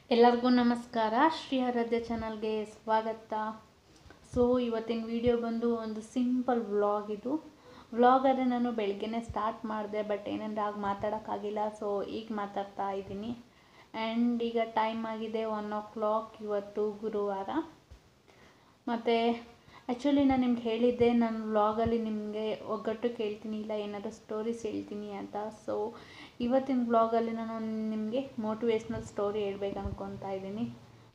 ಎಲ್ಲರಿಗೂ ನಮಸ್ಕಾರ ಶ್ರೀ ಆರಾಧ್ಯ ಚಾನಲ್ಗೆ ಸ್ವಾಗತ ಸೊ ಇವತ್ತಿನ ವಿಡಿಯೋ ಬಂದು ಒಂದು ಸಿಂಪಲ್ ವ್ಲಾಗ್ ಇದು ವ್ಲಾಗ್ ಆದರೆ ನಾನು ಬೆಳಗ್ಗೆನೇ ಸ್ಟಾರ್ಟ್ ಮಾಡಿದೆ ಬಟ್ ಏನಂದರೆ ಆಗ ಮಾತಾಡೋಕ್ಕಾಗಿಲ್ಲ ಸೊ ಈಗ ಮಾತಾಡ್ತಾ ಇದ್ದೀನಿ ಆ್ಯಂಡ್ ಈಗ ಟೈಮ್ ಆಗಿದೆ ಒನ್ ಓ ಕ್ಲಾಕ್ ಇವತ್ತು ಗುರುವಾರ ಮತ್ತು ಆ್ಯಕ್ಚುಲಿ ನಾನು ನಿಮ್ಗೆ ಹೇಳಿದ್ದೆ ನಾನು ವ್ಲಾಗಲ್ಲಿ ನಿಮಗೆ ಒಗ್ಗಟ್ಟು ಕೇಳ್ತೀನಿ ಇಲ್ಲ ಏನಾದರೂ ಸ್ಟೋರೀಸ್ ಹೇಳ್ತೀನಿ ಅಂತ ಸೊ ಇವತ್ತಿನ ವ್ಲಾಗಲ್ಲಿ ನಾನು ನಿಮಗೆ ಮೋಟಿವೇಶ್ನಲ್ ಸ್ಟೋರಿ ಹೇಳ್ಬೇಕು ಅನ್ಕೊತಾ ಇದ್ದೀನಿ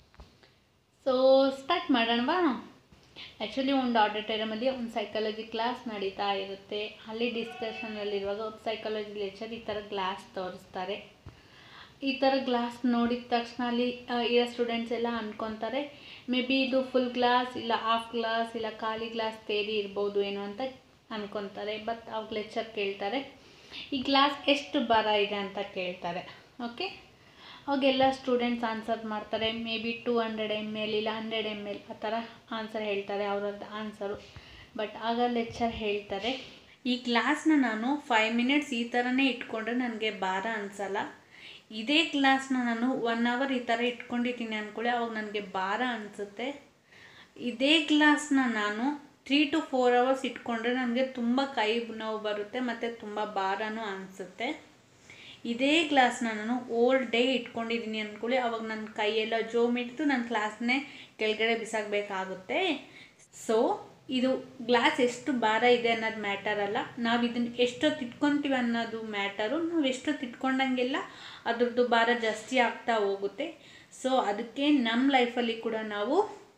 ಸೊ ಸ್ಟಾರ್ಟ್ ಮಾಡೋಣವಾ ಆ್ಯಕ್ಚುಲಿ ಒಂದು ಆಡಿಟೋರಿಯಮಲ್ಲಿ ಒಂದು ಸೈಕಾಲಜಿ ಕ್ಲಾಸ್ ನಡೀತಾ ಇರುತ್ತೆ ಅಲ್ಲಿ ಡಿಸ್ಕಷನಲ್ಲಿರುವಾಗ ಒಂದು ಸೈಕಾಲಜಿ ಲೆಕ್ಚರ್ ಈ ಥರ ಗ್ಲಾಸ್ ತೋರಿಸ್ತಾರೆ ಈ ಥರ ಗ್ಲಾಸ್ ನೋಡಿದ ತಕ್ಷಣ ಅಲ್ಲಿ ಆ, ಇರೋ ಸ್ಟೂಡೆಂಟ್ಸ್ ಎಲ್ಲ ಅನ್ಕೊತಾರೆ ಮೇ ಬಿ ಇದು ಫುಲ್ ಗ್ಲಾಸ್ ಇಲ್ಲ ಹಾಫ್ ಗ್ಲಾಸ್ ಇಲ್ಲ ಖಾಲಿ ಗ್ಲಾಸ್ ತೇರಿ ಇರ್ಬೋದು ಏನೋ ಅಂತ ಅನ್ಕೊತಾರೆ ಬಟ್ ಅವಾಗ ಲೆಕ್ಚರ್ ಕೇಳ್ತಾರೆ ಈ ಗ್ಲಾಸ್ ಎಷ್ಟು ಭಾರ ಇದೆ ಅಂತ ಕೇಳ್ತಾರೆ ಓಕೆ ಅವಾಗೆಲ್ಲ ಸ್ಟೂಡೆಂಟ್ಸ್ ಆನ್ಸರ್ ಮಾಡ್ತಾರೆ maybe two hundred M L ಇಲ್ಲ ಹಂಡ್ರೆಡ್ ಎಮ್ ಎಲ್ ಆ ಥರ ಆನ್ಸರ್ ಹೇಳ್ತಾರೆ ಅವ್ರದ್ದು ಆನ್ಸರು ಬಟ್ ಆಗ ಲೆಕ್ಚರ್ ಹೇಳ್ತಾರೆ ಈ ಗ್ಲಾಸ್ನ ನಾನು ಫೈವ್ ಮಿನಿಟ್ಸ್ ಈ ಥರನೇ ಇಟ್ಕೊಂಡ್ರೆ ನನಗೆ ಭಾರ ಅನಿಸಲ್ಲ ಇದೇ ಗ್ಲಾಸ್ನ ನಾನು ಒನ್ ಅವರ್ ಈ ಥರ ಇಟ್ಕೊಂಡಿದ್ದೀನಿ ಅಂದ್ಕೊಳ್ಳಿ ಅವಾಗ ನನಗೆ ಭಾರ ಅನಿಸುತ್ತೆ ಇದೇ ಗ್ಲಾಸ್ನ ನಾನು ತ್ರೀ ಟು ಫೋರ್ ಅವರ್ಸ್ ಇಟ್ಕೊಂಡ್ರೆ ನನಗೆ ತುಂಬ ಕೈ ನೋವು ಬರುತ್ತೆ ಮತ್ತು ತುಂಬ ಭಾರನೂ ಅನಿಸುತ್ತೆ ಇದೇ ಗ್ಲಾಸ್ನ ನಾನು ಓಲ್ ಡೇ ಇಟ್ಕೊಂಡಿದ್ದೀನಿ ಅಂದ್ಕೊಳ್ಳಿ ಅವಾಗ ನನ್ನ ಕೈಯೆಲ್ಲ ಜೋಮ್ ಹಿಡಿದು ನನ್ನ ಕ್ಲಾಸ್ನೇ ಕೆಳಗಡೆ ಬಿಸಾಕಬೇಕಾಗುತ್ತೆ ಸೊ ಇದು ಗ್ಲಾಸ್ ಎಷ್ಟು ಭಾರ ಇದೆ ಅನ್ನೋದು ಮ್ಯಾಟರ್ ಅಲ್ಲ ನಾವು ಇದನ್ನು ಎಷ್ಟೊತ್ತು ಇಟ್ಕೊತೀವಿ ಅನ್ನೋದು ಮ್ಯಾಟರು ನಾವು ಎಷ್ಟೊತ್ತು ಇಟ್ಕೊಂಡಂಗೆಲ್ಲ ಅದ್ರದ್ದು ಭಾರ ಜಾಸ್ತಿ ಆಗ್ತಾ ಹೋಗುತ್ತೆ ಸೊ ಅದಕ್ಕೆ ನಮ್ಮ ಲೈಫಲ್ಲಿ ಕೂಡ ನಾವು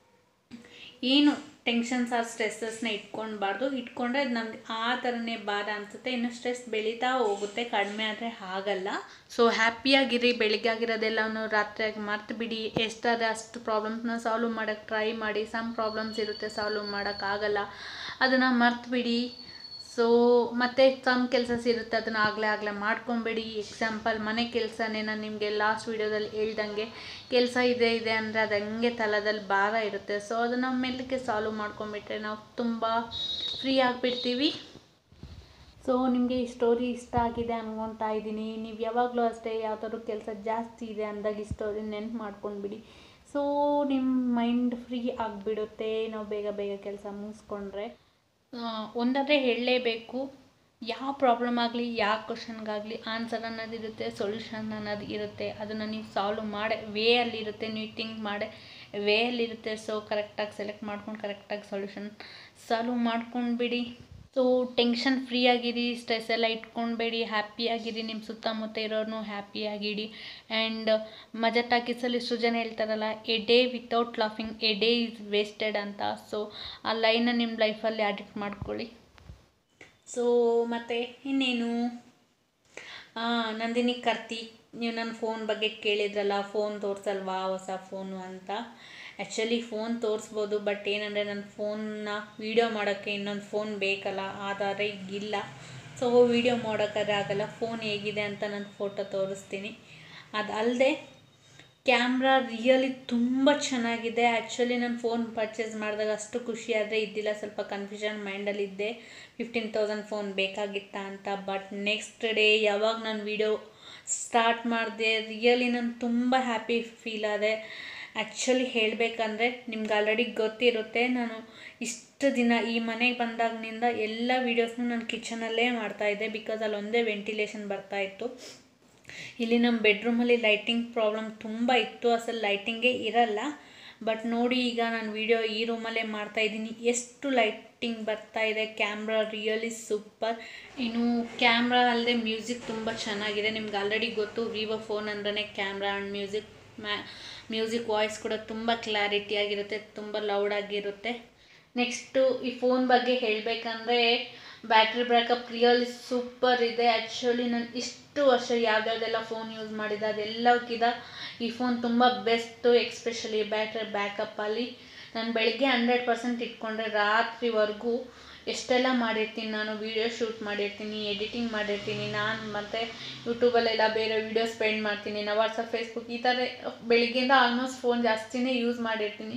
ಏನು ಟೆನ್ಷನ್ಸ್ ಆರ್ ಸ್ಟ್ರೆಸ್ಸಸ್ನ ಇಟ್ಕೊಳ್ಬಾರ್ದು ಇಟ್ಕೊಂಡ್ರೆ ಅದು ನಮ್ಗೆ ಆ ಥರನೇ ಭಾರ ಅನಿಸುತ್ತೆ ಇನ್ನು ಸ್ಟ್ರೆಸ್ ಬೆಳೀತಾ ಹೋಗುತ್ತೆ ಕಡಿಮೆ ಆದರೆ ಆಗಲ್ಲ ಸೊ ಹ್ಯಾಪಿಯಾಗಿರಿ ಬೆಳಿಗ್ಗೆ ಆಗಿರೋದೆಲ್ಲವನ್ನು ರಾತ್ರಿಯಾಗಿ ಮರ್ತು ಬಿಡಿ ಎಷ್ಟಾದ್ರೆ ಅಷ್ಟು ಪ್ರಾಬ್ಲಮ್ಸ್ನ ಸಾಲ್ವ್ ಮಾಡೋಕ್ಕೆ ಟ್ರೈ ಮಾಡಿ ಸಮ್ ಪ್ರಾಬ್ಲಮ್ಸ್ ಇರುತ್ತೆ ಸಾಲ್ವ್ ಮಾಡೋಕ್ಕಾಗಲ್ಲ ಅದನ್ನು ಮರ್ತು ಬಿಡಿ ಸೊ ಮತ್ತು ಸಮ್ ಕೆಲಸಸ್ ಇರುತ್ತೆ ಅದನ್ನು ಆಗಲೇ ಆಗಲೇ ಮಾಡ್ಕೊಬೇಡಿ ಎಕ್ಸಾಂಪಲ್ ಮನೆ ಕೆಲಸನೇ ನಾನು ನಿಮಗೆ ಲಾಸ್ಟ್ ವೀಡಿಯೋದಲ್ಲಿ ಹೇಳ್ದಂಗೆ ಕೆಲಸ ಇದೆ ಇದೆ ಅಂದರೆ ಅದು ಹಂಗೆ ತಲದಲ್ಲಿ ಭಾರ ಇರುತ್ತೆ ಸೊ ಅದನ್ನು ಮೆಲ್ಲಕ್ಕೆ ಸಾಲ್ವ್ ಮಾಡ್ಕೊಂಬಿಟ್ರೆ ನಾವು ತುಂಬ ಫ್ರೀ ಆಗಿಬಿಡ್ತೀವಿ ಸೊ ನಿಮಗೆ ಈ ಸ್ಟೋರಿ ಇಷ್ಟ ಆಗಿದೆ ಅನ್ಕೊತಾ ಇದ್ದೀನಿ ನೀವು ಯಾವಾಗಲೂ ಅಷ್ಟೇ ಯಾವ್ದಾದ್ರು ಕೆಲಸ ಜಾಸ್ತಿ ಇದೆ ಅಂದಾಗ ಈ ಸ್ಟೋರಿ ನೆನ್ಪು ಮಾಡ್ಕೊಂಡ್ಬಿಡಿ ಸೊ ನಿಮ್ಮ ಮೈಂಡ್ ಫ್ರೀ ಆಗಿಬಿಡುತ್ತೆ ನಾವು ಬೇಗ ಬೇಗ ಕೆಲಸ ಮುಗಿಸ್ಕೊಂಡ್ರೆ ಒಂದಾದರೆ ಹೇಳಲೇಬೇಕು ಯಾವ ಪ್ರಾಬ್ಲಮ್ ಆಗಲಿ ಯಾವ ಕ್ವಶನ್ಗಾಗಲಿ ಆನ್ಸರ್ ಅನ್ನೋದು ಇರುತ್ತೆ ಸೊಲ್ಯೂಷನ್ ಅನ್ನೋದು ಇರುತ್ತೆ ಅದನ್ನು ನೀವು ಸಾಲ್ವ್ ಮಾಡೇ ವೇ ಅಲ್ಲಿರುತ್ತೆ ನೀವು ಥಿಂಕ್ ಮಾಡೇ ವೇ ಅಲ್ಲಿರುತ್ತೆ ಸೊ ಕರೆಕ್ಟಾಗಿ ಸೆಲೆಕ್ಟ್ ಮಾಡ್ಕೊಂಡು ಕರೆಕ್ಟಾಗಿ ಸೊಲ್ಯೂಷನ್ ಸಾಲ್ವ್ ಮಾಡ್ಕೊಂಡ್ಬಿಡಿ ಸೊ ಟೆನ್ಷನ್ ಫ್ರೀ ಆಗಿರಿ ಸ್ಟ್ರೆಸ್ ಎಲ್ಲ ಇಟ್ಕೊಳ್ಬೇಡಿ ಹ್ಯಾಪಿಯಾಗಿರಿ ನಿಮ್ಮ ಸುತ್ತಮುತ್ತ ಇರೋರ್ನು ಹ್ಯಾಪಿಯಾಗಿಡಿ ಆ್ಯಂಡ್ ಮಜಾ ಟಾಕೀಸಲ್ಲಿ ಇಷ್ಟು ಜನ ಹೇಳ್ತಾರಲ್ಲ a day without laughing a day is wasted ಅಂತ ಸೊ ಆ ಲೈನ ನಿಮ್ಮ ಲೈಫಲ್ಲಿ ಅಡಿಕ್ಟ್ ಮಾಡ್ಕೊಳ್ಳಿ ಸೊ ಮತ್ತು ಇನ್ನೇನು ಆ, ನಂದಿನಿ ಕರ್ತಿ ನೀವು ನನ್ನ ಫೋನ್ ಬಗ್ಗೆ ಕೇಳಿದ್ರಲ್ಲ ಫೋನ್ ತೋರಿಸಲ್ವಾ ಹೊಸ ಫೋನು ಅಂತ ಆ್ಯಕ್ಚುಲಿ ಫೋನ್ ತೋರಿಸ್ಬೋದು ಬಟ್ ಏನಂದರೆ ನನ್ನ ಫೋನ್ನ ವೀಡಿಯೋ ಮಾಡೋಕ್ಕೆ ಇನ್ನೊಂದು ಫೋನ್ ಬೇಕಲ್ಲ ಆದರೆ ಈಗಿಲ್ಲ ಸೊ ವೀಡಿಯೋ ಮಾಡೋಕ್ಕಾದ್ರೆ ಆಗಲ್ಲ ಫೋನ್ ಹೇಗಿದೆ ಅಂತ ನಾನು ಫೋಟೋ ತೋರಿಸ್ತೀನಿ ಅದಲ್ಲದೆ ಕ್ಯಾಮ್ರಾ ರಿಯಲಿ ತುಂಬ ಚೆನ್ನಾಗಿದೆ ಆ್ಯಕ್ಚುಲಿ ನಾನು ಫೋನ್ ಪರ್ಚೇಸ್ ಮಾಡಿದಾಗ ಅಷ್ಟು ಖುಷಿ ಆದರೆ ಇದ್ದಿಲ್ಲ ಸ್ವಲ್ಪ ಕನ್ಫ್ಯೂಷನ್ ಮೈಂಡಲ್ಲಿದ್ದೆ ಫಿಫ್ಟೀನ್ ತೌಸಂಡ್ ಫೋನ್ ಬೇಕಾಗಿತ್ತಾ ಅಂತ ಬಟ್ ನೆಕ್ಸ್ಟ್ ಡೇ ಯಾವಾಗ ನಾನು ವೀಡಿಯೋ ಸ್ಟಾರ್ಟ್ ಮಾಡಿದೆ ರಿಯಲಿ ನಾನು ತುಂಬ ಹ್ಯಾಪಿ ಫೀಲ್ ಆದೆ ಆ್ಯಕ್ಚುಲಿ ಹೇಳಬೇಕಂದ್ರೆ ನಿಮ್ಗೆ ಆಲ್ರೆಡಿ ಗೊತ್ತಿರುತ್ತೆ ನಾನು ಇಷ್ಟು ದಿನ ಈ ಮನೆಗೆ ಬಂದಾಗಿನಿಂದ ಎಲ್ಲ ವೀಡಿಯೋಸ್ನು ನಾನು ಕಿಚನಲ್ಲೇ ಮಾಡ್ತಾಯಿದ್ದೆ ಬಿಕಾಸ್ ಅಲ್ಲಿ ಒಂದೇ ವೆಂಟಿಲೇಷನ್ ಬರ್ತಾಯಿತ್ತು ಇಲ್ಲಿ ನಮ್ಮ ಬೆಡ್ರೂಮಲ್ಲಿ ಲೈಟಿಂಗ್ ಪ್ರಾಬ್ಲಮ್ ತುಂಬ ಇತ್ತು ಅಸಲು ಲೈಟಿಂಗೇ ಇರಲ್ಲ ಬಟ್ ನೋಡಿ ಈಗ ನಾನು ವಿಡಿಯೋ ಈ ರೂಮಲ್ಲೇ ಮಾಡ್ತಾಯಿದ್ದೀನಿ ಎಷ್ಟು ಲೈಟಿಂಗ್ ಬರ್ತಾ ಇದೆ ಕ್ಯಾಮ್ರಾ ರಿಯಲಿ ಸೂಪರ್ ಇನ್ನು ಕ್ಯಾಮ್ರಾ ಅಲ್ಲದೆ ಮ್ಯೂಸಿಕ್ ತುಂಬ ಚೆನ್ನಾಗಿದೆ ನಿಮ್ಗೆ ಆಲ್ರೆಡಿ ಗೊತ್ತು ವಿವೋ ಫೋನ್ ಅಂದ್ರೆ ಕ್ಯಾಮ್ರಾ ಆ್ಯಂಡ್ ಮ್ಯೂಸಿಕ್ ಮ್ಯಾ ಮ್ಯೂಸಿಕ್ ವಾಯ್ಸ್ ಕೂಡ ತುಂಬ ಕ್ಲಾರಿಟಿ ಆಗಿರುತ್ತೆ ತುಂಬ ಲೌಡ್ ಆಗಿರುತ್ತೆ ನೆಕ್ಸ್ಟು ಈ ಫೋನ್ ಬಗ್ಗೆ ಹೇಳಬೇಕಂದ್ರೆ ಬ್ಯಾಟ್ರಿ ಬ್ಯಾಕಪ್ ರಿಯಲಿ ಸೂಪರ್ ಇದೆ ಆ್ಯಕ್ಚುಲಿ ನಾನು ಇಷ್ಟು ವರ್ಷ ಯಾವ್ದ್ಯಾವ್ದೆಲ್ಲ ಫೋನ್ ಯೂಸ್ ಮಾಡಿದೆ ಅದೆಲ್ಲಕ್ಕಿಂತ ಈ ಫೋನ್ ತುಂಬ ಬೆಸ್ಟು ಎಕ್ಸ್ಪೆಷಲಿ ಬ್ಯಾಟ್ರಿ ಬ್ಯಾಕಪ್ಪಲ್ಲಿ ನಾನು ಬೆಳಗ್ಗೆ ಹಂಡ್ರೆಡ್ ಪರ್ಸೆಂಟ್ ಇಟ್ಕೊಂಡ್ರೆ ರಾತ್ರಿವರೆಗೂ ಎಷ್ಟೆಲ್ಲ ಮಾಡಿರ್ತೀನಿ ನಾನು ವೀಡಿಯೋ ಶೂಟ್ ಮಾಡಿರ್ತೀನಿ ಎಡಿಟಿಂಗ್ ಮಾಡಿರ್ತೀನಿ ನಾನು ಮತ್ತು ಯೂಟ್ಯೂಬಲ್ಲೆಲ್ಲ ಬೇರೆ ವೀಡಿಯೋ ಸ್ಪೆಂಡ್ ಮಾಡ್ತೀನಿ ನಾನು ವಾಟ್ಸಪ್ ಫೇಸ್ಬುಕ್ ಈ ಥರ ಬೆಳಿಗ್ಗೆಯಿಂದ ಆಲ್ಮೋಸ್ಟ್ ಫೋನ್ ಜಾಸ್ತಿನೇ ಯೂಸ್ ಮಾಡಿರ್ತೀನಿ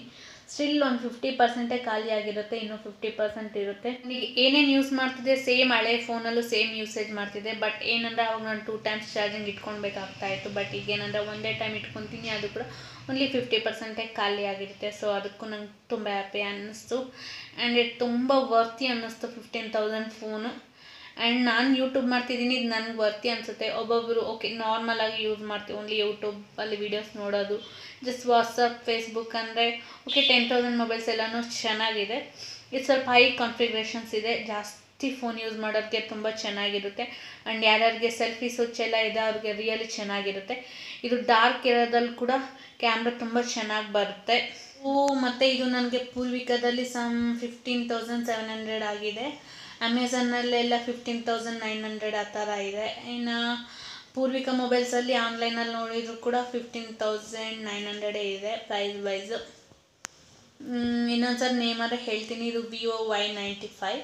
ಸ್ಟಿಲ್ ಒಂದು ಫಿಫ್ಟಿ ಪರ್ಸೆಂಟೇ ಖಾಲಿ ಆಗಿರುತ್ತೆ ಇನ್ನು ಫಿಫ್ಟಿ ಪರ್ಸೆಂಟ್ ಇರುತ್ತೆ ನನಗೆ ಏನೇನು ಯೂಸ್ ಮಾಡ್ತಿದ್ದೆ ಸೇಮ್ ಹಳೆ ಫೋನಲ್ಲೂ ಸೇಮ್ ಯೂಸೇಜ್ ಮಾಡ್ತಿದ್ದೆ ಬಟ್ ಏನಂದರೆ ಅವಾಗ ನಾನು ಟೂ ಟೈಮ್ಸ್ ಚಾರ್ಜಿಂಗ್ ಇಟ್ಕೊಳ್ಬೇಕಾಗ್ತಾ ಇತ್ತು ಬಟ್ ಈಗ ಏನಂದರೆ ಒಂದೇ ಟೈಮ್ ಇಟ್ಕೊತೀನಿ ಅದು ಕೂಡ ಓನ್ಲಿ ಫಿಫ್ಟಿ ಪರ್ಸೆಂಟೇ ಖಾಲಿ ಆಗಿರುತ್ತೆ ಸೊ ಅದಕ್ಕೂ ನಂಗೆ ತುಂಬ ಹ್ಯಾಪಿ ಅನ್ನಿಸ್ತು ಆ್ಯಂಡ್ ಇಟ್ ತುಂಬ ವರ್ತಿ ಅನ್ನಿಸ್ತು ಫಿಫ್ಟೀನ್ ತೌಸಂಡ್ ಫೋನು ಆ್ಯಂಡ್ ನಾನು ಯೂಟ್ಯೂಬ್ ಮಾಡ್ತಿದ್ದೀನಿ ಇದು ನನಗೆ ವರ್ತಿ ಅನಿಸುತ್ತೆ ಒಬ್ಬೊಬ್ಬರು ಓಕೆ ನಾರ್ಮಲಾಗಿ ಯೂಸ್ ಮಾಡ್ತೀವಿ ಓನ್ಲಿ ಯೂಟ್ಯೂಬಲ್ಲಿ ವೀಡಿಯೋಸ್ ನೋಡೋದು ಜಸ್ಟ್ ವಾಟ್ಸಪ್ ಫೇಸ್ಬುಕ್ ಅಂದರೆ ಓಕೆ ಟೆನ್ ತೌಸಂಡ್ ಮೊಬೈಲ್ಸ್ ಎಲ್ಲನೂ ಚೆನ್ನಾಗಿದೆ ಇದು ಸ್ವಲ್ಪ ಹೈ ಕಾನ್ಫಿಗ್ರೇಷನ್ಸ್ ಇದೆ ಜಾಸ್ತಿ ಫೋನ್ ಯೂಸ್ ಮಾಡೋಕ್ಕೆ ತುಂಬ ಚೆನ್ನಾಗಿರುತ್ತೆ ಆ್ಯಂಡ್ ಯಾರ್ಯಾರಿಗೆ ಸೆಲ್ಫಿ ಸ್ವಿಚ್ ಎಲ್ಲ ಇದೆ ಅವ್ರಿಗೆ ರಿಯಲಿ ಚೆನ್ನಾಗಿರುತ್ತೆ ಇದು ಡಾರ್ಕ್ ಇರೋದ್ರಲ್ಲಿ ಕೂಡ ಕ್ಯಾಮ್ರಾ ತುಂಬ ಚೆನ್ನಾಗಿ ಬರುತ್ತೆ ಮತ್ತು ಇದು ನನಗೆ ಪೂರ್ವಿಕದಲ್ಲಿ some fifteen thousand seven hundred ಆಗಿದೆ ಅಮೆಝನ್ನಲ್ಲೆಲ್ಲ ಫಿಫ್ಟೀನ್ ತೌಸಂಡ್ ನೈನ್ ಹಂಡ್ರೆಡ್ ಆ ಥರ ಇದೆ ಇನ್ನು ಪೂರ್ವಿಕ ಮೊಬೈಲ್ಸಲ್ಲಿ ಆನ್ಲೈನಲ್ಲಿ ನೋಡಿದ್ರು ಕೂಡ ಫಿಫ್ಟೀನ್ ತೌಸಂಡ್ ನೈನ್ ಹಂಡ್ರೆಡೇ ಇದೆ ಪ್ರೈಸ್ ವೈಸು ಇನ್ನೊಂದ್ಸರಿ ನೇಮಾದ್ರೆ ಹೇಳ್ತೀನಿ ಇದು Vivo Y ninety five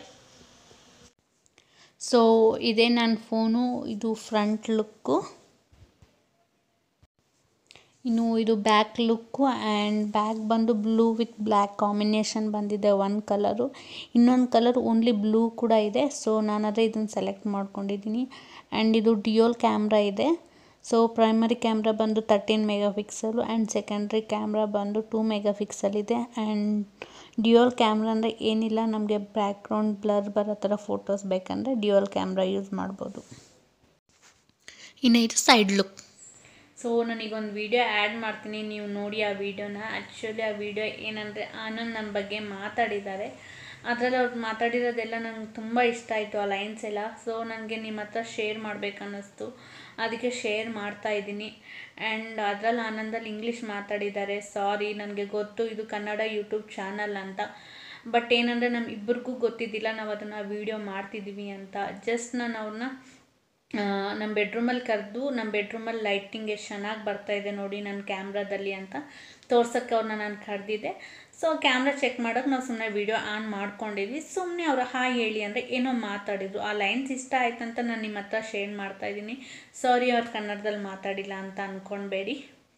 so ಇದೇ ನನ್ನ ಫೋನು ಇದು ಫ್ರಂಟ್ ಲುಕ್ಕು ಇನ್ನು ಇದು ಬ್ಯಾಕ್ ಲುಕ್ಕು ಆ್ಯಂಡ್ ಬ್ಯಾಕ್ ಬಂದು ಬ್ಲೂ ವಿತ್ ಬ್ಲ್ಯಾಕ್ ಕಾಂಬಿನೇಷನ್ ಬಂದಿದೆ ಒಂದು ಕಲರು ಇನ್ನೊಂದು ಕಲರ್ ಓನ್ಲಿ ಬ್ಲೂ ಕೂಡ ಇದೆ ಸೊ ನಾನಾದರೆ ಇದನ್ನು ಸೆಲೆಕ್ಟ್ ಮಾಡ್ಕೊಂಡಿದ್ದೀನಿ ಆ್ಯಂಡ್ ಇದು ಡಿಯೋಲ್ ಕ್ಯಾಮ್ರಾ ಇದೆ ಸೊ ಪ್ರೈಮರಿ ಕ್ಯಾಮ್ರಾ ಬಂದು thirteen megapixel and secondary camera ಬಂದು ಟೂ ಮೆಗಾ ಪಿಕ್ಸಲ್ ಇದೆ ಆ್ಯಂಡ್ ಡ್ಯುಯಲ್ ಕ್ಯಾಮ್ರಾ ಅಂದರೆ ಏನಿಲ್ಲ ನಮಗೆ ಬ್ಯಾಕ್ಗ್ರೌಂಡ್ ಬ್ಲರ್ ಬರೋ ಥರ ಫೋಟೋಸ್ ಬೇಕಂದರೆ ಡ್ಯುಯಲ್ ಕ್ಯಾಮ್ರಾ ಯೂಸ್ ಮಾಡ್ಬೋದು ಇನ್ನು ಇದು ಸೈಡ್ ಲುಕ್ ಸೊ ನನಗೊಂದು ವೀಡಿಯೋ ಆ್ಯಡ್ ಮಾಡ್ತೀನಿ ನೀವು ನೋಡಿ ಆ ವಿಡಿಯೋನ ಆ್ಯಕ್ಚುಲಿ ಆ ವಿಡಿಯೋ ಏನಂದರೆ ಆನಂದ್ ನನ್ನ ಬಗ್ಗೆ ಮಾತಾಡಿದ್ದಾರೆ ಅದರಲ್ಲಿ ಅವ್ರು ಮಾತಾಡಿರೋದೆಲ್ಲ ನನಗೆ ತುಂಬ ಇಷ್ಟ ಆಯಿತು ಆ ಲೈನ್ಸ್ ಎಲ್ಲ ಸೊ ನನಗೆ ನಿಮ್ಮ ಹತ್ರ ಶೇರ್ ಮಾಡಬೇಕನ್ನಿಸ್ತು ಅದಕ್ಕೆ ಶೇರ್ ಮಾಡ್ತಾ ಇದ್ದೀನಿ ಆ್ಯಂಡ್ ಅದರಲ್ಲಿ ಆನಂದಲ್ಲಿ ಇಂಗ್ಲೀಷ್ ಮಾತಾಡಿದ್ದಾರೆ ಸಾರಿ ನನಗೆ ಗೊತ್ತು ಇದು ಕನ್ನಡ ಯೂಟ್ಯೂಬ್ ಚಾನಲ್ ಅಂತ ಬಟ್ ಏನಂದರೆ ನಮ್ಮ ಇಬ್ಬರಿಗೂ ಗೊತ್ತಿದ್ದಿಲ್ಲ ನಾವು ಅದನ್ನು ವೀಡಿಯೋ ಮಾಡ್ತಿದ್ದೀವಿ ಅಂತ ಜಸ್ಟ್ ನಾನು ಅವ್ರನ್ನ ನಮ್ಮ ಬೆಡ್ರೂಮಲ್ಲಿ ಕರೆದು ನಮ್ಮ ಬೆಡ್ರೂಮಲ್ಲಿ ಲೈಟಿಂಗ್ ಎಷ್ಟು ಚೆನ್ನಾಗಿ ಬರ್ತಾಯಿದೆ ನೋಡಿ ನನ್ನ ಕ್ಯಾಮ್ರಾದಲ್ಲಿ ಅಂತ ತೋರ್ಸೋಕ್ಕೆ ಅವ್ರನ್ನ ನಾನು ಕರೆದಿದ್ದೆ ಸೊ ಕ್ಯಾಮ್ರಾ ಚೆಕ್ ಮಾಡೋಕೆ ನಾವು ಸುಮ್ಮನೆ ವೀಡಿಯೋ ಆನ್ ಮಾಡ್ಕೊಂಡಿದ್ವಿ ಸುಮ್ಮನೆ ಅವರು ಹಾಯ್ ಹೇಳಿ ಅಂದರೆ ಏನೋ ಮಾತಾಡಿದ್ರು ಆ ಲೈನ್ಸ್ ಇಷ್ಟ ಆಯ್ತು ಅಂತ ನಾನು ನಿಮ್ಮ ಹತ್ರ ಶೇರ್ ಮಾಡ್ತಾಯಿದ್ದೀನಿ ಸಾರಿ ಅವ್ರು ಕನ್ನಡದಲ್ಲಿ ಮಾತಾಡಿಲ್ಲ ಅಂತ ಅಂದ್ಕೊಳ್ಬೇಡಿ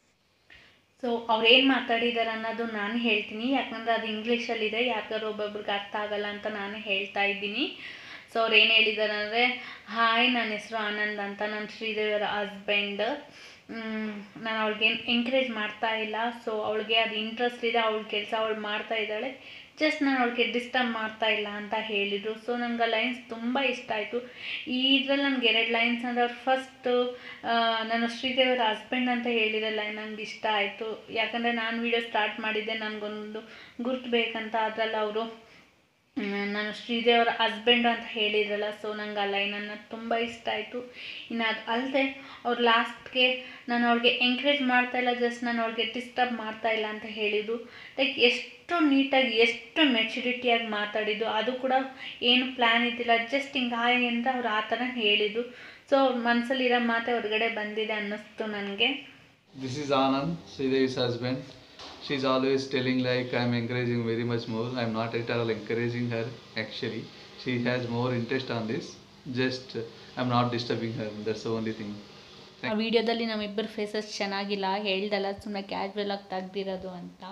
ಸೊ ಅವ್ರು ಏನು ಮಾತಾಡಿದ್ದಾರೆ ಅನ್ನೋದು ನಾನು ಹೇಳ್ತೀನಿ ಯಾಕಂದರೆ ಅದು ಇಂಗ್ಲೀಷಲ್ಲಿದೆ ಯಾಕಾದ್ರೂ ಒಬ್ಬೊಬ್ರಿಗೆ ಅರ್ಥ ಆಗಲ್ಲ ಅಂತ ನಾನು ಹೇಳ್ತಾ ಇದ್ದೀನಿ ಸೊ ಅವ್ರು ಏನು ಹೇಳಿದ್ದಾರೆ ಅಂದರೆ ಹಾಯ್ ನನ್ನ ಹೆಸರು ಆನಂದ್ ಅಂತ ನನ್ನ ಶ್ರೀದೇವಿಯವರ ಹಸ್ಬೆಂಡ್ ನಾನು ಅವಳಿಗೆ ಎಂಕರೇಜ್ ಮಾಡ್ತಾ ಇಲ್ಲ ಸೊ ಅವಳಿಗೆ ಅದು ಇಂಟ್ರೆಸ್ಟ್ ಇದೆ ಅವಳ ಕೆಲಸ ಅವಳು ಮಾಡ್ತಾ ಇದ್ದಾಳೆ ಜಸ್ಟ್ ನಾನು ಅವಳಿಗೆ ಡಿಸ್ಟರ್ಬ್ ಮಾಡ್ತಾ ಇಲ್ಲ ಅಂತ ಹೇಳಿದರು ಸೊ ನನಗೆ ಆ ಲೈನ್ಸ್ ತುಂಬ ಇಷ್ಟ ಆಯಿತು ಈ ಇದ್ರಲ್ಲಿ ನನಗೆ ಎರಡು ಲೈನ್ಸ್ ಅಂದರೆ ಅವ್ರು ಫಸ್ಟು ನಾನು ಶ್ರೀದೇವರ ಹಸ್ಬೆಂಡ್ ಅಂತ ಹೇಳಿರೋ ಲೈನ್ ನನಗೆ ಇಷ್ಟ ಆಯಿತು ಯಾಕಂದರೆ ನಾನು ವೀಡಿಯೋ ಸ್ಟಾರ್ಟ್ ಮಾಡಿದ್ದೆ ನನಗೊಂದು ಗುರ್ತು ಬೇಕಂತ ಅದರಲ್ಲಿ ಅವರು ನಾನು ಶ್ರೀದೇವರ ಹಸ್ಬೆಂಡ್ ಅಂತ ಹೇಳಿದ್ರಲ್ಲ ಸೊ ನಂಗೆ ಆ ಲೈನನ್ನು ತುಂಬ ಇಷ್ಟ ಆಯಿತು ಇನ್ನು ಅದು ಅಲ್ಲದೆ ಅವ್ರು ಲಾಸ್ಟ್ಗೆ ನಾನು ಅವ್ಳಿಗೆ ಎಂಕರೇಜ್ ಮಾಡ್ತಾ ಇಲ್ಲ ಜಸ್ಟ್ ನಾನು ಅವ್ಳಿಗೆ ಡಿಸ್ಟರ್ಬ್ ಮಾಡ್ತಾ ಇಲ್ಲ ಅಂತ ಹೇಳಿದ್ದು ಲೈಕ್ ಎಷ್ಟು ನೀಟಾಗಿ ಎಷ್ಟು ಮೆಚುರಿಟಿಯಾಗಿ ಮಾತಾಡಿದ್ದು ಅದು ಕೂಡ ಏನು ಪ್ಲ್ಯಾನ್ ಇದ್ದಿಲ್ಲ ಜಸ್ಟ್ ಹಿಂಗೆ ಹಾಯ್ ಅಂತ ಅವ್ರು ಆ ಥರ ಹೇಳಿದ್ದು ಸೊ ಅವ್ರ ಮನಸ್ಸಲ್ಲಿರೋ ಮಾತೆ ಹೊರಗಡೆ ಬಂದಿದೆ ಅನ್ನಿಸ್ತು ನನಗೆ This is Anand, Sridevi's husband. She's always telling like I'm encouraging very much more. I'm not at all encouraging her actually. She has more interest on this. Just uh, I'm not disturbing her. That's the only thing. ಆ ವಿಡಿಯೋದಲ್ಲಿ ನಮ್ಮಿಬ್ಬರ phases ಚೆನ್ನಾಗಿಲ್ಲ ಹೇಳ್ದಲ್ಲ ಸುಮ್ಮನೆ casual ಆಗಿ ತೆಗ್ದಿರೋದು ಅಂತ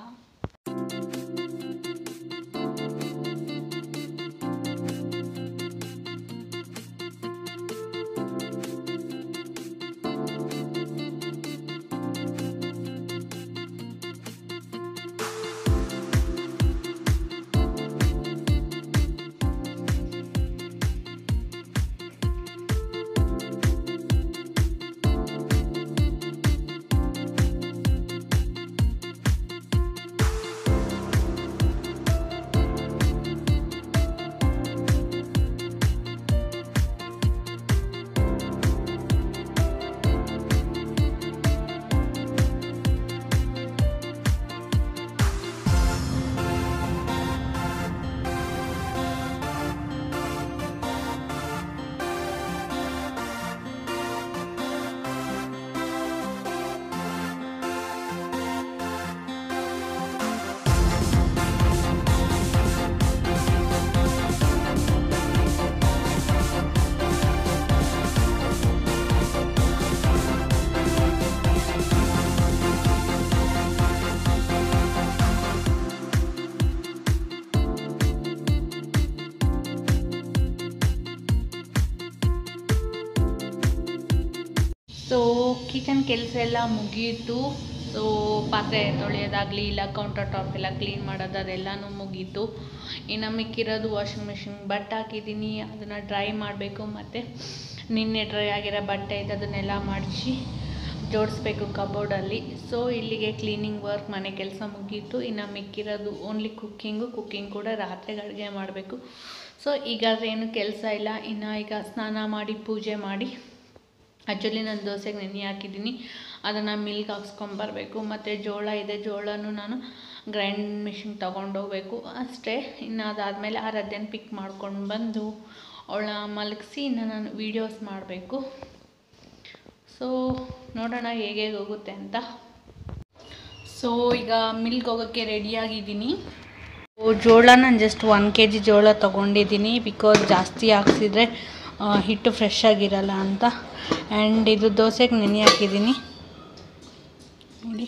kitchen ಕೆಲಸ ಎಲ್ಲ ಮುಗೀತು ಸೊ ಪಾತ್ರೆ ತೊಳೆಯೋದಾಗಲಿ ಇಲ್ಲ ಕೌಂಟರ್ ಟಾಪ್ ಎಲ್ಲ ಕ್ಲೀನ್ ಮಾಡೋದು ಅದೆಲ್ಲನೂ ಮುಗೀತು ಇನ್ನು ಮಿಕ್ಕಿರೋದು ವಾಷಿಂಗ್ ಮಿಷಿನ್ ಬಟ್ಟೆ ಹಾಕಿದ್ದೀನಿ ಅದನ್ನು ಡ್ರೈ ಮಾಡಬೇಕು ಮತ್ತು ನಿನ್ನೆ ಡ್ರೈ ಆಗಿರೋ ಬಟ್ಟೆ ಇದೆ ಅದನ್ನೆಲ್ಲ ಮಡಚಿ ಜೋಡಿಸ್ಬೇಕು ಕಬೋರ್ಡಲ್ಲಿ ಸೊ ಇಲ್ಲಿಗೆ ಕ್ಲೀನಿಂಗ್ ವರ್ಕ್ ಮನೆ ಕೆಲಸ ಮುಗೀತು ಇನ್ನು ಮಿಕ್ಕಿರೋದು ಓನ್ಲಿ ಕುಕ್ಕಿಂಗು ಕುಕ್ಕಿಂಗ್ ಕೂಡ ರಾತ್ರಿಗೆ ಅಡುಗೆ ಮಾಡಬೇಕು ಸೊ ಈಗ ಏನು ಕೆಲಸ ಇಲ್ಲ ಇನ್ನು ಈಗ ಸ್ನಾನ ಮಾಡಿ ಪೂಜೆ ಮಾಡಿ ಆ್ಯಕ್ಚುಲಿ ನಾನು ದೋಸೆಗೆ ನೆನೆ ಹಾಕಿದ್ದೀನಿ ಅದನ್ನು ಮಿಲ್ಕ್ ಹಾಕ್ಸ್ಕೊಂಬರ್ಬೇಕು ಮತ್ತು ಜೋಳ ಇದೆ ಜೋಳನೂ ನಾನು ಗ್ರೈಂಡ್ ಮಿಷಿನ್ ತೊಗೊಂಡೋಗ್ಬೇಕು ಅಷ್ಟೇ ಇನ್ನು ಅದಾದಮೇಲೆ ಆ ರದ್ದೆನ ಪಿಕ್ ಮಾಡ್ಕೊಂಡು ಬಂದು ಅವಳ ಮಲಗಿಸಿ ಇನ್ನು ನಾನು ವೀಡಿಯೋಸ್ ಮಾಡಬೇಕು ಸೊ ನೋಡೋಣ ಹೇಗೆ ಹೋಗುತ್ತೆ ಅಂತ ಸೊ ಈಗ ಮಿಲ್ಕ್ ಹೋಗೋಕ್ಕೆ ರೆಡಿಯಾಗಿದ್ದೀನಿ ಜೋಳ ನಾನು ಜಸ್ಟ್ ಒನ್ ಕೆ ಜಿ ಜೋಳ ತೊಗೊಂಡಿದ್ದೀನಿ ಬಿಕಾಸ್ ಜಾಸ್ತಿ ಹಾಕ್ಸಿದ್ರೆ ಆ, ಹಿಟ್ಟು ಫ್ರೆಶ್ ಆಗಿರಲ್ಲ ಅಂತ ಆ್ಯಂಡ್ ಇದು ದೋಸೆಗೆ ನೆನೆ ಹಾಕಿದ್ದೀನಿ ನೋಡಿ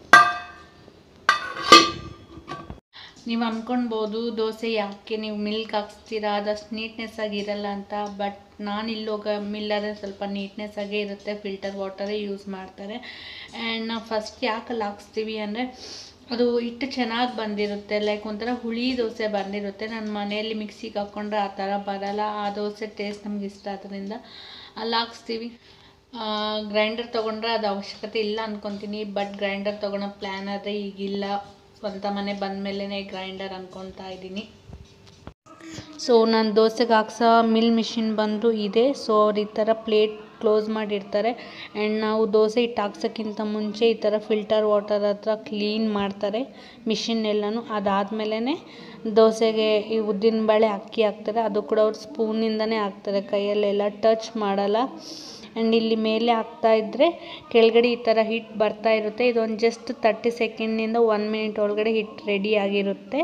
ನೀವು ಅಂದ್ಕೊಳ್ಬೋದು ದೋಸೆ ಯಾಕೆ ನೀವು ಮಿಲ್ಕ್ ಹಾಕ್ಸ್ತೀರಾ ಅದಷ್ಟು ನೀಟ್ನೆಸ್ ಆಗಿರಲ್ಲ ಅಂತ ಬಟ್ ನಾನು ಇಲ್ಲೋಗ ಮಿಲ್ಲರೇ ಸ್ವಲ್ಪ ನೀಟ್ನೆಸ್ ಆಗೇ ಇರುತ್ತೆ ಫಿಲ್ಟರ್ ವಾಟರೇ ಯೂಸ್ ಮಾಡ್ತಾರೆ ಆ್ಯಂಡ್ ನಾವು ಫಸ್ಟ್ ಯಾಕೆ ಅಲ್ಲಿ ಹಾಕ್ಸ್ತೀವಿ ಅಂದರೆ ಅದು ಹಿಟ್ಟು ಚೆನ್ನಾಗಿ ಬಂದಿರುತ್ತೆ ಲೈಕ್ ಒಂಥರ ಹುಳಿ ದೋಸೆ ಬಂದಿರುತ್ತೆ ನನ್ನ ಮನೆಯಲ್ಲಿ ಮಿಕ್ಸಿಗೆ ಹಾಕ್ಕೊಂಡ್ರೆ ಆ ಥರ ಬರಲ್ಲ ಆ ದೋಸೆ ಟೇಸ್ಟ್ ನಮ್ಗೆ ಇಷ್ಟ ಆದ್ದರಿಂದ ಅಲ್ಲಿ ಹಾಕ್ಸ್ತೀವಿ ಗ್ರೈಂಡರ್ ತೊಗೊಂಡ್ರೆ ಅದು ಅವಶ್ಯಕತೆ ಇಲ್ಲ ಅಂದ್ಕೊತೀನಿ ಬಟ್ ಗ್ರೈಂಡರ್ ತೊಗೊಳೋ ಪ್ಲ್ಯಾನ್ ಆದರೆ ಈಗಿಲ್ಲ ಸ್ವಂತ ಮನೆ ಬಂದಮೇಲೆ ಗ್ರೈಂಡರ್ ಅಂದ್ಕೊತಾ ಇದ್ದೀನಿ ಸೊ ನಾನು ದೋಸೆಗೆ ಹಾಕ್ಸೋ ಮಿಲ್ ಮಿಷಿನ್ ಬಂದು ಇದೆ ಸೊ ಅವ್ರು ಈ ಥರ ಪ್ಲೇಟ್ ಕ್ಲೋಸ್ ಮಾಡಿರ್ತಾರೆ ಆ್ಯಂಡ್ ನಾವು ದೋಸೆ ಹಿಟ್ಟು ಹಾಕ್ಸೋಕ್ಕಿಂತ ಮುಂಚೆ ಈ ಥರ ಫಿಲ್ಟರ್ ವಾಟರ್ ಹತ್ರ ಕ್ಲೀನ್ ಮಾಡ್ತಾರೆ ಮಿಷಿನ್ ಎಲ್ಲನೂ ಅದಾದಮೇಲೆ ದೋಸೆಗೆ ಈ ಉದ್ದಿನ ಬೇಳೆ ಅಕ್ಕಿ ಹಾಕ್ತಾರೆ ಅದು ಕೂಡ ಅವ್ರು ಸ್ಪೂನಿಂದನೇ ಹಾಕ್ತಾರೆ ಕೈಯಲ್ಲೆಲ್ಲ ಟಚ್ ಮಾಡಲ್ಲ ಆ್ಯಂಡ್ ಇಲ್ಲಿ ಮೇಲೆ ಹಾಕ್ತಾ ಇದ್ದರೆ ಕೆಳಗಡೆ ಈ ಥರ ಹಿಟ್ಟು ಬರ್ತಾ ಇರುತ್ತೆ ಇದೊಂದು ಜಸ್ಟ್ ತರ್ಟಿ ಸೆಕೆಂಡ್ನಿಂದ ಒನ್ ಮಿನಿಟ್ ಒಳಗಡೆ ಹಿಟ್ಟು ರೆಡಿ ಆಗಿರುತ್ತೆ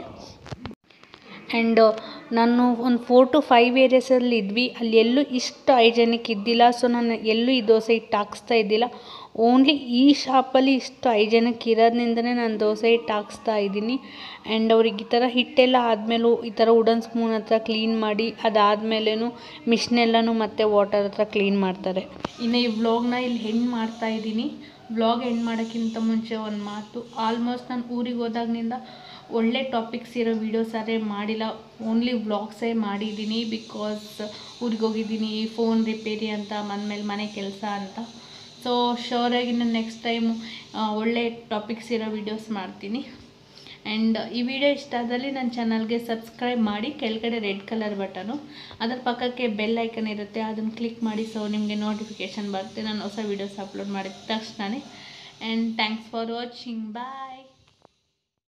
ಆ್ಯಂಡ್ ನಾನು ಒಂದು ಫೋರ್ ಟು ಫೈವ್ ಏರಿಯಾಸಲ್ಲಿ ಇದ್ವಿ ಅಲ್ಲಿ ಎಲ್ಲೂ ಇಷ್ಟು ಹೈಜೆನಿಕ್ ಇದ್ದಿಲ್ಲ ಸೊ ನಾನು ಎಲ್ಲೂ ಈ ದೋಸೆ ಹಿಟ್ಟು ಹಾಕ್ಸ್ತಾ ಇದ್ದಿಲ್ಲ ಓನ್ಲಿ ಈ ಶಾಪಲ್ಲಿ ಇಷ್ಟು ಹೈಜೆನಿಕ್ ಇರೋದ್ರಿಂದನೇ ನಾನು ದೋಸೆ ಹಿಟ್ಟು ಹಾಕ್ಸ್ತಾ ಇದ್ದೀನಿ ಆ್ಯಂಡ್ ಅವ್ರಿಗೆ ಈ ಥರ ಹಿಟ್ಟೆಲ್ಲ ಆದಮೇಲೂ ಈ ಥರ ವುಡನ್ ಸ್ಪೂನ್ ಹತ್ರ ಕ್ಲೀನ್ ಮಾಡಿ ಅದಾದಮೇಲೇನು ಮಿಷಿನೆಲ್ಲನೂ ಮತ್ತೆ ವಾಟರ್ ಹತ್ರ ಕ್ಲೀನ್ ಮಾಡ್ತಾರೆ ಇನ್ನು ಈ ವ್ಲಾಗ್ನ ಇಲ್ಲಿ ಹೆಣ್ಣು ಮಾಡ್ತಾ ಇದ್ದೀನಿ ವ್ಲಾಗ್ ಎಂಡ್ ಮಾಡೋಕ್ಕಿಂತ ಮುಂಚೆ ಒಂದು ಮಾತು ಆಲ್ಮೋಸ್ಟ್ ನಾನು ಊರಿಗೆ ಹೋದಾಗಿನಿಂದ ಒಳ್ಳೆ ಟಾಪಿಕ್ಸ್ ಇರೋ ವೀಡಿಯೋಸ್ ಅದೇ ಮಾಡಿಲ್ಲ ಓನ್ಲಿ ವ್ಲಾಗ್ಸೇ ಮಾಡಿದ್ದೀನಿ ಬಿಕಾಸ್ ಊರಿಗೆ ಹೋಗಿದ್ದೀನಿ ಫೋನ್ ರಿಪೇರಿ ಅಂತ ಬಂದಮೇಲೆ ಮನೆ ಕೆಲಸ ಅಂತ ಸೊ ಶೋರಾಗಿ ನಾನು ನೆಕ್ಸ್ಟ್ ಟೈಮು ಒಳ್ಳೆ ಟಾಪಿಕ್ಸ್ ಇರೋ ವೀಡಿಯೋಸ್ ಮಾಡ್ತೀನಿ ಆ್ಯಂಡ್ ಈ ವಿಡಿಯೋ ಇಷ್ಟ ಆದಲ್ಲಿ ನನ್ನ ಚಾನಲ್ಗೆ ಸಬ್ಸ್ಕ್ರೈಬ್ ಮಾಡಿ ಕೆಳಗಡೆ ರೆಡ್ ಕಲರ್ ಬಟನು ಅದರ ಪಕ್ಕಕ್ಕೆ ಬೆಲ್ ಐಕನ್ ಇರುತ್ತೆ ಅದನ್ನು ಕ್ಲಿಕ್ ಮಾಡಿ ಸೊ ನಿಮಗೆ ನೋಟಿಫಿಕೇಷನ್ ಬರುತ್ತೆ ನಾನು ಹೊಸ ವೀಡಿಯೋಸ್ ಅಪ್ಲೋಡ್ ಮಾಡಿದ ತಕ್ಷಣವೇ and thanks for watching bye